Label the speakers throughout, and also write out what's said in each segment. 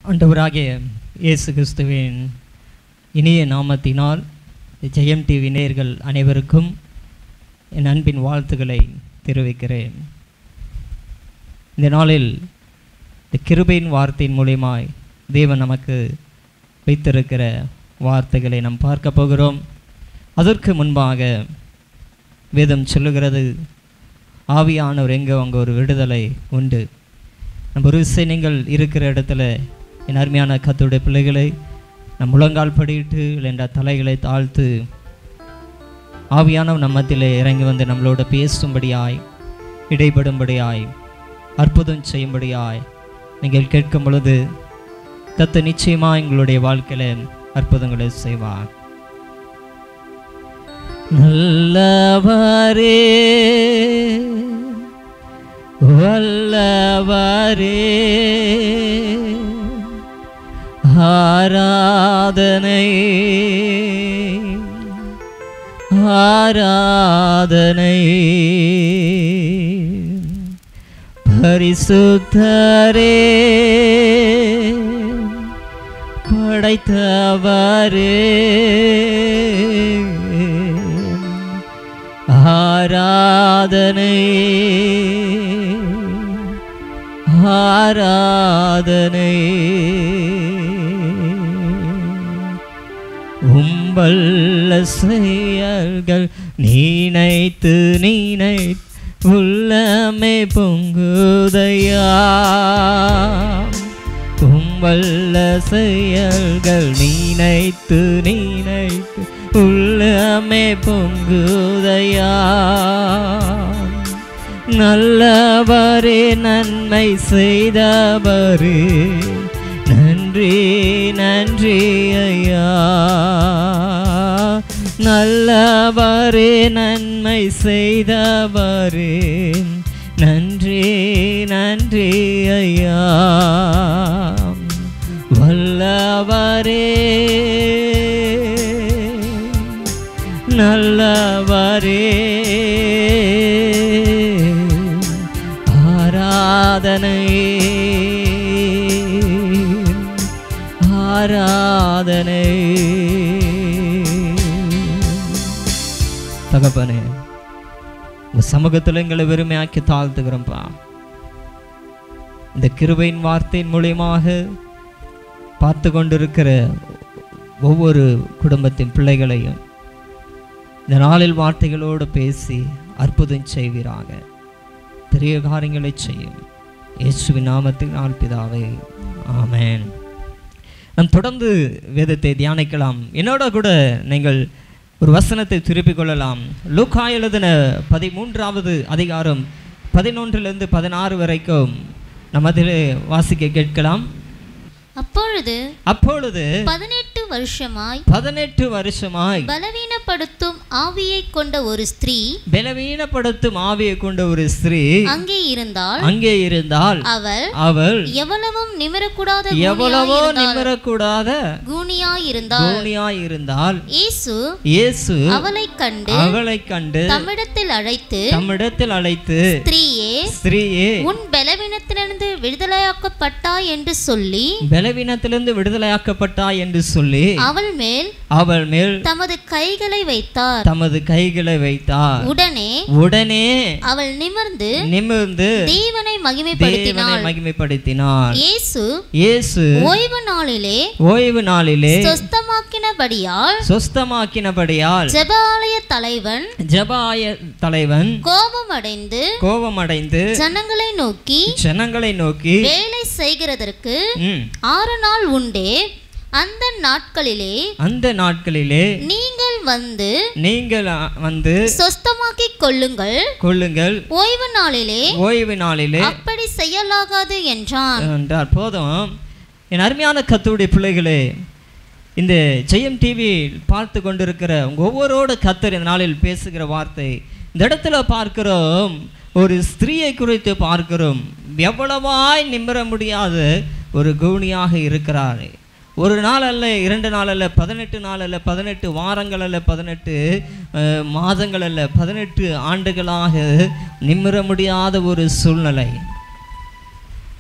Speaker 1: ஆண்டவராகிய இயேசு கிறிஸ்துவின் இனிய நாமத்தினால் ஜெயம் டிவி நேயர்கள் அனைவருக்கும் என் அன்பின் வாழ்த்துக்களை தெரிவிக்கிறேன் இந்த நாளில் இந்த கிருபையின் வார்த்தையின் மூலியமாய் தேவன் நமக்கு வைத்திருக்கிற வார்த்தைகளை நாம் பார்க்க போகிறோம் அதற்கு முன்பாக வேதம் சொல்லுகிறது ஆவியானவர் எங்கே அங்கே ஒரு விடுதலை உண்டு நம்ம ஒரு விசை நீங்கள் இருக்கிற இடத்துல என் அருமையான கத்துடைய பிள்ளைகளை நம் முழங்கால் படியிட்டு என்ற தலைகளை தாழ்த்து ஆவியானவர் நம்ம மத்தியிலே இறங்கி வந்து நம்மளோட பேசும்படியாய் இடைபடும்படியாய் அற்புதம் செய்யும்படியாய் நீங்கள் கேட்கும் பொழுது கத்து நிச்சயமாக எங்களுடைய வாழ்க்கையில் அற்புதங்களை செய்வார் நல்லவரே வல்லவரே ஆராதனை ஆராதனை பரிசுத்தரே படைத்தவரே ஆராதனை ஆராதனை உம்பல்ல செயல்கள் நீனைத்து நீனை உள்ளமே பொங்குதையா உம்பல்ல செயல்கள் நீனைத்து நீனைத்து உள்ளமே பொங்குதையா நல்லவரே நன்மை செய்தவரே நன்றி நன்றி ஐயா நல்லவரே நன்மை செய்தவரே நன்றி நன்றி ஐயா வல்லவரே நல்லவரே ஆராதனை ஆராதனை தகப்பனே உங்க சமூகத்தில் எங்களை வெறுமையாக்கி தாழ்த்துக்கிறோம்ப்பா இந்த கிருபையின் வார்த்தையின் மூலியமாக பார்த்து கொண்டிருக்கிற ஒவ்வொரு குடும்பத்தின் பிள்ளைகளையும் இந்த நாளில் வார்த்தைகளோடு பேசி அற்புதம் செய்வீராக பெரிய காரியங்களை செய்யும் இயேசுவின் நாமத்தில் நாள் பிதாவே ஆமென் நாம் தொடர்ந்து வேதத்தை தியானிக்கலாம் என்னோட கூட நீங்கள் ஒரு வசனத்தை திருப்பிக் கொள்ளலாம் லூக்கா எழுதின பதிமூன்றாவது அதிகாரம் பதினொன்றிலிருந்து பதினாறு வரைக்கும் நம்ம அதில் வாசிக்க கேட்கலாம்
Speaker 2: அப்பொழுது
Speaker 1: அப்பொழுது
Speaker 2: பதினெட்டு வருஷமாய்
Speaker 1: பதினெட்டு வருஷமாய்
Speaker 2: பலவீனப்படுத்தும் ஆவியை கொண்ட ஒரு ஸ்திரீ
Speaker 1: பலவீனப்படுத்தும் ஆவியை கொண்ட ஒரு ஸ்திரீ
Speaker 2: அங்கே இருந்தால்
Speaker 1: அங்கே இருந்தால்
Speaker 2: அவள்
Speaker 1: அவள்
Speaker 2: எவ்வளவும் நிமிரக்கூடாத
Speaker 1: எவ்வளவோ நிமிரக்கூடாத
Speaker 2: கூனியாய் இருந்தாள்
Speaker 1: கோணியாய் இருந்தால்
Speaker 2: இயேசு
Speaker 1: இயேசு
Speaker 2: அவளை கண்டு
Speaker 1: அவளை கண்டு
Speaker 2: தம்மிடத்தில் அழைத்து
Speaker 1: தம்மிடத்தில் அழைத்து
Speaker 2: ஸ்திரீயே
Speaker 1: ஸ்திரீயே
Speaker 2: உன் பலவீனத்திலிருந்து விடுதலையாக்கப்பட்டாய் என்று சொல்லி
Speaker 1: பலவீனத்திலிருந்து விடுதலையாக்கப்பட்டாய் என்று சொல்லி
Speaker 2: அவள் மேல்
Speaker 1: அவள் மேல்
Speaker 2: தமது கைகளை வைத்தார்
Speaker 1: தமது கைகளை வைத்தார்
Speaker 2: உடனே
Speaker 1: உடனே
Speaker 2: அவள் நிமிர்ந்து
Speaker 1: நிமிர்ந்து
Speaker 2: தேவனை
Speaker 1: தேவனை
Speaker 2: மகிமைப்படுத்தினாள்
Speaker 1: மகிமைப்படுத்தினார்
Speaker 2: இயேசு
Speaker 1: இயேசு
Speaker 2: ஓய்வு நாளிலே
Speaker 1: ஓய்வு நாளிலே
Speaker 2: சொஸ்தமாக்கினபடியால்
Speaker 1: சொஸ்தமாக்கினபடியால்
Speaker 2: ஜெபாலய தலைவன்
Speaker 1: ஜபாய தலைவன்
Speaker 2: கோபமடைந்து
Speaker 1: கோபமடைந்து
Speaker 2: ஜனங்களை நோக்கி
Speaker 1: ஜனங்களை நோக்கி
Speaker 2: வேலை செய்கிறதற்கு
Speaker 1: ம்,
Speaker 2: ஆறு நாள் உண்டே அந்த நாட்களிலே
Speaker 1: அந்த நாட்களிலே
Speaker 2: நீங்கள் வந்து
Speaker 1: நீங்கள் அ, வந்து
Speaker 2: சொஸ்தமாக்கிக் கொள்ளுங்கள்
Speaker 1: கொள்ளுங்கள்
Speaker 2: ஓய்வு நாளிலே
Speaker 1: ஓய்வு நாளிலே
Speaker 2: அப்படி செய்யலாகாது என்றான்
Speaker 1: என்றார் போதும் என் அருமையான கத்துடைய பிள்ளைகளே இந்த ஜெயம் டிவி பார்த்து கொண்டிருக்கிற உங்க ஒவ்வொருவோட கத்தர் இந்த நாளில் பேசுகிற வார்த்தை இந்த இடத்துல பார்க்கிறோம் ஒரு ஸ்திரீயை குறித்து பார்க்கிறோம் எவ்வளவாய் நிமிர முடியாத ஒரு கவுனியாக இருக்கிறார் ஒரு நாள் அல்ல இரண்டு நாள் அல்ல பதினெட்டு நாள் அல்ல பதினெட்டு வாரங்கள் அல்ல பதினெட்டு அஹ், மாதங்கள் அல்ல பதினெட்டு ஆண்டுகளாக நிமிர முடியாத ஒரு சூழ்நிலை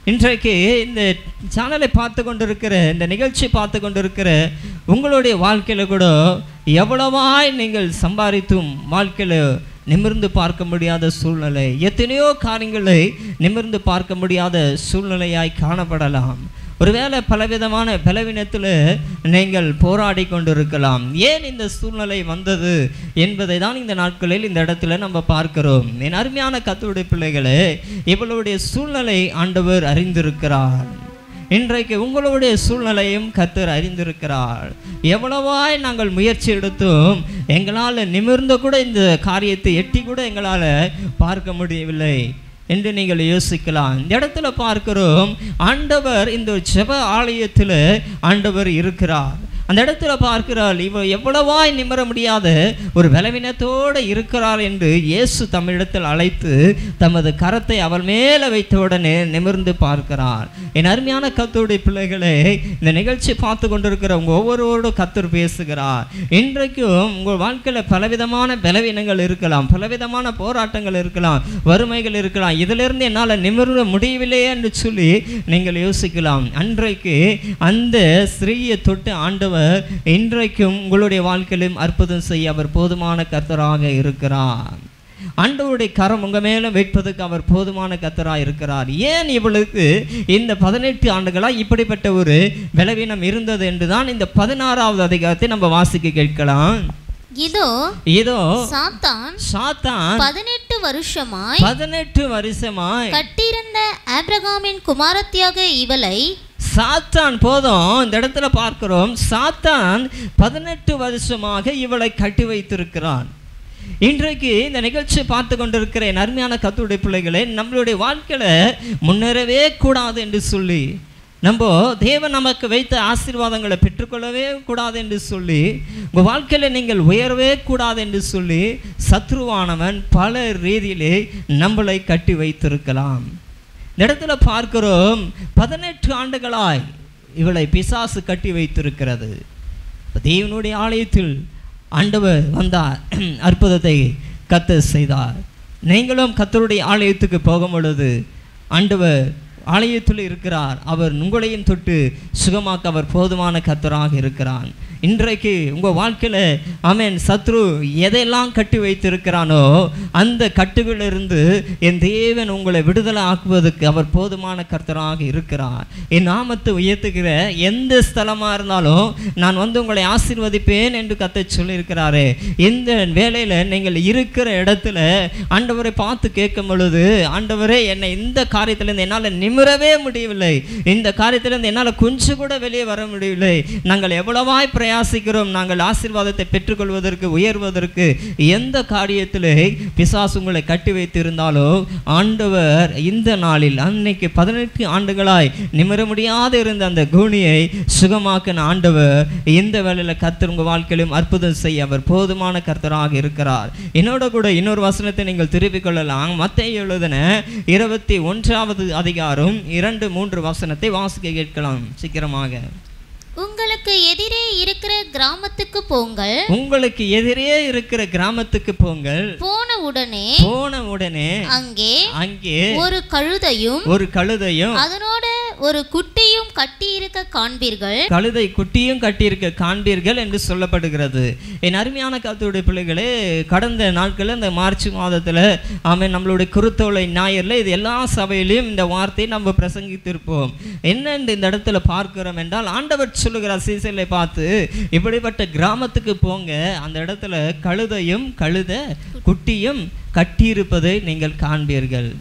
Speaker 1: இன்றைக்கு இந்த சேனலை பார்த்து கொண்டிருக்கிற இந்த நிகழ்ச்சி பார்த்து கொண்டிருக்கிற உங்களுடைய வாழ்க்கையில் கூட எவ்வளவாய் நீங்கள் சம்பாதித்தும் வாழ்க்கையில் நிமிர்ந்து பார்க்க முடியாத சூழ்நிலை எத்தனையோ காரியங்களை நிமிர்ந்து பார்க்க முடியாத சூழ்நிலையாய் காணப்படலாம் ஒருவேளை பலவிதமான பலவீனத்தில் நீங்கள் போராடி கொண்டிருக்கலாம் ஏன் இந்த சூழ்நிலை வந்தது என்பதை தான் இந்த நாட்களில் இந்த இடத்துல நம்ம பார்க்கிறோம் என் அருமையான கத்தருடைய பிள்ளைகளே இவளுடைய சூழ்நிலை ஆண்டவர் அறிந்திருக்கிறார் இன்றைக்கு உங்களுடைய சூழ்நிலையும் கத்தர் அறிந்திருக்கிறார் எவ்வளவாய் நாங்கள் முயற்சி எடுத்தும் எங்களால் நிமிர்ந்து கூட இந்த காரியத்தை எட்டி கூட எங்களால் பார்க்க முடியவில்லை என்று நீங்கள் யோசிக்கலாம் இந்த இடத்துல பார்க்கிறோம் ஆண்டவர் இந்த ஜெப ஆலயத்தில் ஆண்டவர் இருக்கிறார் அந்த இடத்துல பார்க்கிறாள் இவ எவ்வளவாய் நிமிர முடியாத ஒரு பலவீனத்தோடு இருக்கிறார் என்று இயேசு தமிழிடத்தில் அழைத்து தமது கரத்தை அவள் மேலே வைத்த உடனே நிமிர்ந்து பார்க்கிறார் என் அருமையான கத்தருடைய பிள்ளைகளே இந்த நிகழ்ச்சி பார்த்து கொண்டிருக்கிற உங்கள் ஒவ்வொருவரோடும் கத்தர் பேசுகிறார் இன்றைக்கும் உங்கள் வாழ்க்கையில் பலவிதமான பலவீனங்கள் இருக்கலாம் பலவிதமான போராட்டங்கள் இருக்கலாம் வறுமைகள் இருக்கலாம் இதிலிருந்து என்னால் நிமிர முடியவில்லையே என்று சொல்லி நீங்கள் யோசிக்கலாம் அன்றைக்கு அந்த ஸ்திரீயை தொட்டு ஆண்டவர் இன்றைக்கும் உங்களுடைய வாழ்க்கையிலும் அற்புதம் செய்ய அவர் போதுமான கர்த்தராக இருக்கிறார் ஆண்டவருடைய கரம் உங்க மேல வைப்பதற்கு அவர் போதுமான கத்தராக இருக்கிறார் ஏன் இவளுக்கு இந்த பதினெட்டு ஆண்டுகளாக இப்படிப்பட்ட ஒரு பலவீனம் இருந்தது என்றுதான் இந்த பதினாறாவது அதிகாரத்தை நம்ம வாசிக்க கேட்கலாம்
Speaker 2: இதோ
Speaker 1: இதோ
Speaker 2: சாத்தான்
Speaker 1: சாத்தான்
Speaker 2: பதினெட்டு வருஷமாய்
Speaker 1: பதினெட்டு வருஷமாய்
Speaker 2: கட்டியிருந்த ஆபிரகாமின் குமாரத்தியாக இவளை
Speaker 1: சாத்தான் போதும் இந்த இடத்துல பார்க்கிறோம் சாத்தான் பதினெட்டு வருஷமாக இவளை கட்டி வைத்திருக்கிறான் இன்றைக்கு இந்த நிகழ்ச்சி பார்த்து கொண்டிருக்கிற என் அருமையான கத்துடைய பிள்ளைகளே நம்மளுடைய வாழ்க்கையில முன்னேறவே கூடாது என்று சொல்லி நம்ம தேவன் நமக்கு வைத்த ஆசீர்வாதங்களை பெற்றுக்கொள்ளவே கூடாது என்று சொல்லி உங்கள் வாழ்க்கையில் நீங்கள் உயரவே கூடாது என்று சொல்லி சத்ருவானவன் பல ரீதியிலே நம்மளை கட்டி வைத்திருக்கலாம் இந்த இடத்துல பார்க்கிறோம் பதினெட்டு ஆண்டுகளாய் இவளை பிசாசு கட்டி வைத்திருக்கிறது தேவனுடைய ஆலயத்தில் ஆண்டவர் வந்தார் அற்புதத்தை கத்த செய்தார் நீங்களும் கத்தருடைய ஆலயத்துக்கு போகும் பொழுது ஆண்டவர் ஆலயத்தில் இருக்கிறார் அவர் உங்களையும் தொட்டு சுகமாக்க அவர் போதுமான கத்தராக இருக்கிறார் இன்றைக்கு உங்கள் வாழ்க்கையில் அவன் சத்ரு எதையெல்லாம் கட்டி வைத்திருக்கிறானோ அந்த கட்டுகளிலிருந்து என் தேவன் உங்களை விடுதலை ஆக்குவதற்கு அவர் போதுமான கர்த்தராக இருக்கிறார் என் நாமத்தை உயர்த்துகிற எந்த ஸ்தலமாக இருந்தாலும் நான் வந்து உங்களை ஆசீர்வதிப்பேன் என்று கத்தை சொல்லியிருக்கிறாரு இந்த வேலையில் நீங்கள் இருக்கிற இடத்துல ஆண்டவரை பார்த்து கேட்கும் பொழுது ஆண்டவரே என்னை இந்த காரியத்திலேருந்து என்னால் நிமிரவே முடியவில்லை இந்த காரியத்திலேருந்து என்னால் கொஞ்சம் கூட வெளியே வர முடியவில்லை நாங்கள் எவ்வளவாய் பிரயாசிக்கிறோம் நாங்கள் ஆசீர்வாதத்தை பெற்றுக்கொள்வதற்கு உயர்வதற்கு எந்த காரியத்திலே பிசாசு உங்களை கட்டி வைத்திருந்தாலோ ஆண்டவர் இந்த நாளில் அன்னைக்கு பதினெட்டு ஆண்டுகளாய் நிமிர முடியாது இருந்த அந்த கூனியை சுகமாக்கின ஆண்டவர் இந்த வேளையில் கர்த்தர் உங்கள் வாழ்க்கையிலும் அற்புதம் செய்ய அவர் போதுமான கர்த்தராக இருக்கிறார் என்னோட கூட இன்னொரு வசனத்தை நீங்கள் திருப்பிக் கொள்ளலாம் மத்திய எழுதின இருபத்தி ஒன்றாவது அதிகாரம் இரண்டு மூன்று வசனத்தை வாசிக்க கேட்கலாம் சீக்கிரமாக
Speaker 2: உங்களுக்கு எதிரே இருக்கிற கிராமத்துக்கு போங்கள்
Speaker 1: உங்களுக்கு எதிரே இருக்கிற கிராமத்துக்கு போங்கள்
Speaker 2: போன உடனே
Speaker 1: போன உடனே
Speaker 2: அங்கே
Speaker 1: அங்கே
Speaker 2: ஒரு கழுதையும்
Speaker 1: ஒரு கழுதையும்
Speaker 2: அதனோட ஒரு குட்டியும் கட்டி இருக்க காண்பீர்கள்
Speaker 1: கழுதை குட்டியும் கட்டியிருக்க காண்பீர்கள் என்று சொல்லப்படுகிறது என் அருமையான கருத்துடைய பிள்ளைகளே கடந்த நாட்களில் இந்த மார்ச் மாதத்தில் ஆமாம் நம்மளுடைய குருத்தோலை ஞாயிறில் இது எல்லா சபையிலையும் இந்த வார்த்தையை நம்ம பிரசங்கித்திருப்போம் என்ன இந்த இடத்துல பார்க்கிறோம் என்றால் ஆண்டவர் சொல்லுகிறார் சீசலை பார்த்து இப்படிப்பட்ட கிராமத்துக்கு போங்க அந்த இடத்துல கழுதையும் கழுத குட்டியும் கட்டியிருப்பதை நீங்கள் காண்பீர்கள்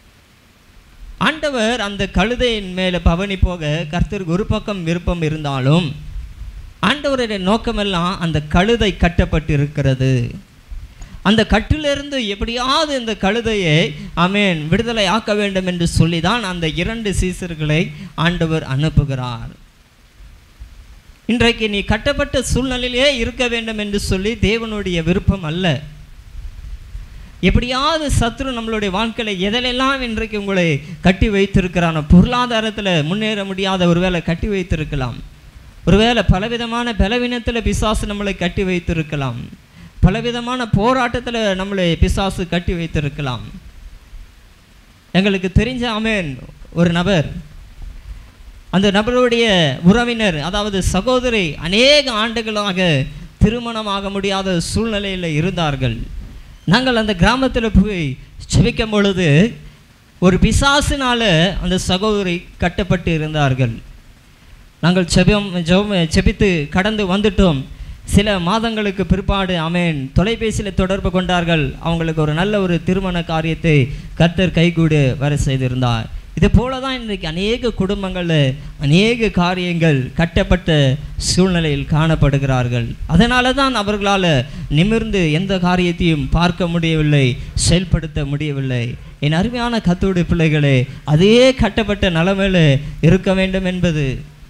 Speaker 1: ஆண்டவர் அந்த கழுதையின் மேலே பவனி போக கர்த்தருக்கு ஒரு பக்கம் விருப்பம் இருந்தாலும் ஆண்டவருடைய நோக்கமெல்லாம் அந்த கழுதை கட்டப்பட்டிருக்கிறது அந்த கட்டிலிருந்து எப்படியாவது இந்த கழுதையை அமேன் விடுதலை ஆக்க வேண்டும் என்று சொல்லி தான் அந்த இரண்டு சீசர்களை ஆண்டவர் அனுப்புகிறார் இன்றைக்கு நீ கட்டப்பட்ட சூழ்நிலையிலே இருக்க வேண்டும் என்று சொல்லி தேவனுடைய விருப்பம் அல்ல எப்படியாவது சத்ரு நம்மளுடைய வாழ்க்கையில் எதிலெல்லாம் இன்றைக்கு உங்களை கட்டி வைத்திருக்கிறானோ பொருளாதாரத்தில் முன்னேற முடியாத ஒருவேளை கட்டி வைத்திருக்கலாம் ஒருவேளை பலவிதமான பலவீனத்தில் பிசாசு நம்மளை கட்டி வைத்திருக்கலாம் பலவிதமான போராட்டத்தில் நம்மளை பிசாசு கட்டி வைத்திருக்கலாம் எங்களுக்கு தெரிஞ்ச ஆமேன் ஒரு நபர் அந்த நபருடைய உறவினர் அதாவது சகோதரி அநேக ஆண்டுகளாக திருமணமாக முடியாத சூழ்நிலையில் இருந்தார்கள் நாங்கள் அந்த கிராமத்தில் போய் செபிக்கும் பொழுது ஒரு பிசாசினால அந்த சகோதரி கட்டப்பட்டு இருந்தார்கள் நாங்கள் செபம் ஜெபம் செபித்து கடந்து வந்துட்டோம் சில மாதங்களுக்கு பிற்பாடு அமேன் தொலைபேசியில் தொடர்பு கொண்டார்கள் அவங்களுக்கு ஒரு நல்ல ஒரு திருமண காரியத்தை கர்த்தர் கைகூடு வர செய்திருந்தார் இது போல தான் இன்றைக்கு அநேக குடும்பங்களில் அநேக காரியங்கள் கட்டப்பட்ட சூழ்நிலையில் காணப்படுகிறார்கள் அதனால தான் அவர்களால் நிமிர்ந்து எந்த காரியத்தையும் பார்க்க முடியவில்லை செயல்படுத்த முடியவில்லை என் அருமையான கத்தோடு பிள்ளைகளே அதே கட்டப்பட்ட நிலைமையில் இருக்க வேண்டும் என்பது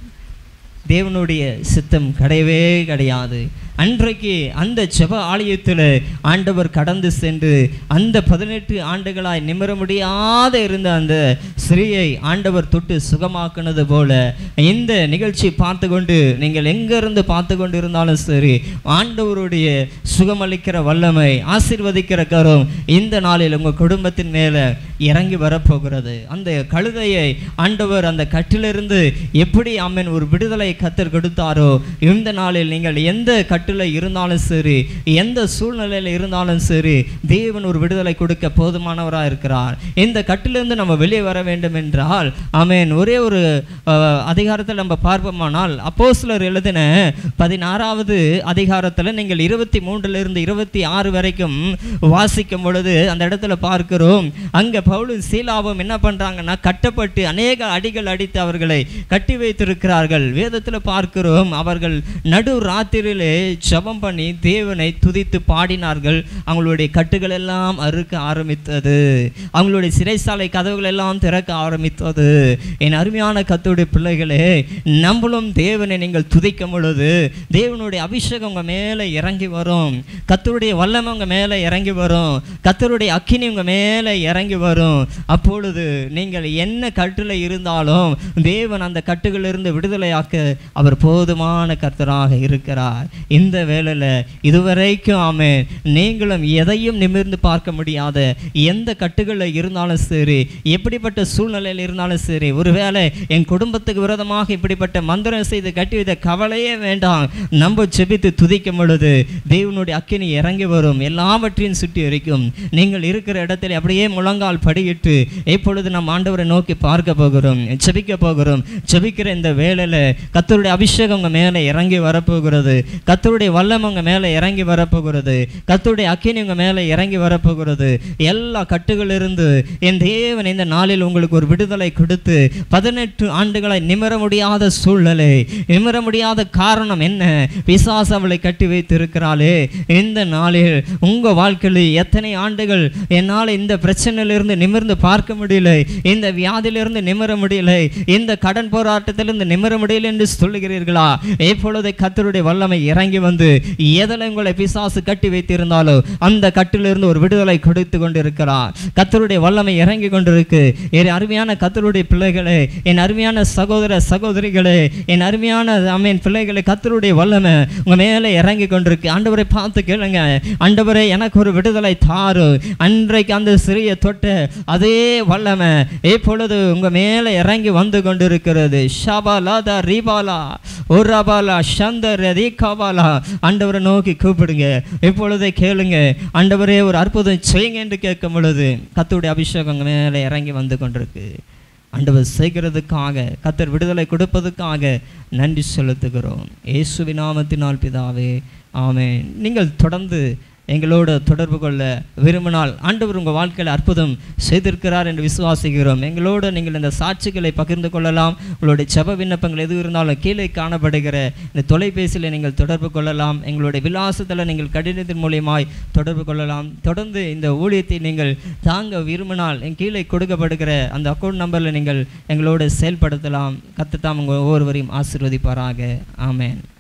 Speaker 1: தேவனுடைய சித்தம் கிடையவே கிடையாது அன்றைக்கு அந்த ஜெப ஆலயத்தில் ஆண்டவர் கடந்து சென்று அந்த பதினெட்டு ஆண்டுகளாய் நிமிர முடியாத இருந்த அந்த ஸ்திரீயை ஆண்டவர் தொட்டு சுகமாக்குனது போல இந்த நிகழ்ச்சி பார்த்து கொண்டு நீங்கள் எங்கிருந்து பார்த்து கொண்டு இருந்தாலும் சரி ஆண்டவருடைய சுகமளிக்கிற வல்லமை ஆசீர்வதிக்கிற கரம் இந்த நாளில் உங்கள் குடும்பத்தின் மேலே இறங்கி வரப்போகிறது அந்த கழுதையை ஆண்டவர் அந்த கட்டிலிருந்து எப்படி அம்மன் ஒரு விடுதலை கத்தர் கொடுத்தாரோ இந்த நாளில் நீங்கள் எந்த கட்டில் இருந்தாலும் சரி எந்த சூழ்நிலையில் இருந்தாலும் சரி தேவன் ஒரு விடுதலை கொடுக்க போதுமானவராக இருக்கிறார் இந்த கட்டிலிருந்து நம்ம வெளியே வர வேண்டும் என்றால் ஆமென் ஒரே ஒரு அஹ், அதிகாரத்தில் நம்ம பார்ப்போமானால் அப்போஸ்தலர் எழுதின பதினாறாவது அதிகாரத்தில் நீங்கள் இருபத்தி மூன்றிலிருந்து இருபத்தி ஆறு வரைக்கும் வாசிக்கும் பொழுது அந்த இடத்துல பார்க்கிறோம் அங்கே பவுலும் சீலாவும் என்ன பண்ணுறாங்கன்னா கட்டப்பட்டு அநேக அடிகள் அடித்து அவர்களை கட்டி வைத்திருக்கிறார்கள் வேதத்தில் பார்க்கிறோம் அவர்கள் நடு ராத்திரியிலே ஜெபம் பண்ணி தேவனை துதித்து பாடினார்கள் அவங்களுடைய கட்டுகள் எல்லாம் அறுக்க ஆரம்பித்தது அவங்களுடைய சிறைசாலை கதவுகள் எல்லாம் திறக்க ஆரம்பித்தது என் அருமையான கத்தோடைய பிள்ளைகளே நம்மளும் தேவனை நீங்கள் துதிக்கும் பொழுது தேவனுடைய அபிஷேகம் உங்கள் மேலே இறங்கி வரும் கத்தருடைய வல்லமை உங்கள் மேலே இறங்கி வரும் கத்தருடைய அக்கினி உங்கள் மேலே இறங்கி வரும் அப்பொழுது நீங்கள் என்ன கட்டில் இருந்தாலும் தேவன் அந்த கட்டுகளிலிருந்து விடுதலையாக்க அவர் போதுமான கர்த்தராக இருக்கிறார் இந்த வேளையில் இதுவரைக்கும் ஆமே நீங்களும் எதையும் நிமிர்ந்து பார்க்க முடியாத எந்த கட்டுகளில் இருந்தாலும் சரி எப்படிப்பட்ட சூழ்நிலையில் இருந்தாலும் சரி ஒருவேளை என் குடும்பத்துக்கு விரோதமாக இப்படிப்பட்ட மந்திரம் செய்து கட்டி வைத்த கவலையே வேண்டாம் நம்ம செபித்து துதிக்கும் பொழுது தேவனுடைய அக்கினி இறங்கி வரும் எல்லாவற்றையும் சுற்றி வரைக்கும் நீங்கள் இருக்கிற இடத்துல அப்படியே முழங்கால் படியிட்டு இப்பொழுது நம் ஆண்டவரை நோக்கி பார்க்க போகிறோம் செபிக்க போகிறோம் செபிக்கிற இந்த வேளையில் கத்தருடைய அபிஷேகம் உங்க மேலே இறங்கி வரப்போகிறது கத்தருடைய வல்லம் உங்க மேலே இறங்கி வரப்போகிறது கத்தருடைய அக்கினி உங்க மேலே இறங்கி வரப்போகிறது எல்லா கட்டுகளிலிருந்து என் தேவன் இந்த நாளில் உங்களுக்கு ஒரு விடுதலை கொடுத்து பதினெட்டு ஆண்டுகளை நிமிர முடியாத சூழ்நிலை நிமிர முடியாத காரணம் என்ன பிசாசு அவளை கட்டி வைத்திருக்கிறாளே இந்த நாளில் உங்க வாழ்க்கையில் எத்தனை ஆண்டுகள் என்னால் இந்த பிரச்சனையிலிருந்து நிமிர்ந்து பார்க்க முடியல இந்த வியாதியிலிருந்து நிமிர முடியல இந்த கடன் போராட்டத்திலிருந்து நிமிர முடியல என்று சொல்லுகிறீர்களா இப்பொழுது கத்தருடைய வல்லமை இறங்கி வந்து எதில் உங்களை பிசாசு கட்டி வைத்திருந்தாலோ அந்த கட்டிலிருந்து ஒரு விடுதலை கொடுத்து கொண்டிருக்கிறார் கத்தருடைய வல்லமை இறங்கி கொண்டிருக்கு என் அருமையான கத்தருடைய பிள்ளைகளே என் அருமையான சகோதர சகோதரிகளே என் அருமையான அமீன் பிள்ளைகளே கத்தருடைய வல்லமை உங்க மேலே இறங்கி கொண்டிருக்கு ஆண்டவரை பார்த்து கேளுங்க ஆண்டவரே எனக்கு ஒரு விடுதலை தாரு அன்றைக்கு அந்த சிறிய தொட்ட அதே வல்லமை இப்பொழுது உங்க மேலே இறங்கி வந்து கொண்டிருக்கிறது ஷபாலா த ரீபாலா ஒராபாலா சந்தர் ரீகாபாலா ஆண்டவரை நோக்கி கூப்பிடுங்க இப்பொழுதே கேளுங்க ஆண்டவரே ஒரு அற்புதம் செய்யுங்க என்று கேட்கும் பொழுது கத்தருடைய அபிஷேகம் உங்க மேலே இறங்கி வந்து கொண்டிருக்கு ஆண்டவர் செய்கிறதுக்காக கத்தர் விடுதலை கொடுப்பதுக்காக நன்றி செலுத்துகிறோம் இயேசுவின் நாமத்தினால் பிதாவே ஆமென் நீங்கள் தொடர்ந்து எங்களோடு தொடர்பு கொள்ள விரும்பினால் ஆண்டவர் உங்கள் வாழ்க்கையில் அற்புதம் செய்திருக்கிறார் என்று விசுவாசிக்கிறோம் எங்களோடு நீங்கள் இந்த சாட்சிகளை பகிர்ந்து கொள்ளலாம் உங்களுடைய ஜெப விண்ணப்பங்கள் எது இருந்தாலும் கீழே காணப்படுகிற இந்த தொலைபேசியில் நீங்கள் தொடர்பு கொள்ளலாம் எங்களுடைய விலாசத்தில் நீங்கள் கடிதத்தின் மூலியமாய் தொடர்பு கொள்ளலாம் தொடர்ந்து இந்த ஊழியத்தை நீங்கள் தாங்க விரும்பினால் என் கீழே கொடுக்கப்படுகிற அந்த அக்கௌண்ட் நம்பரில் நீங்கள் எங்களோடு செயல்படுத்தலாம் கத்துத்தாம் உங்கள் ஒவ்வொருவரையும் ஆசீர்வதிப்பாராக ஆமென்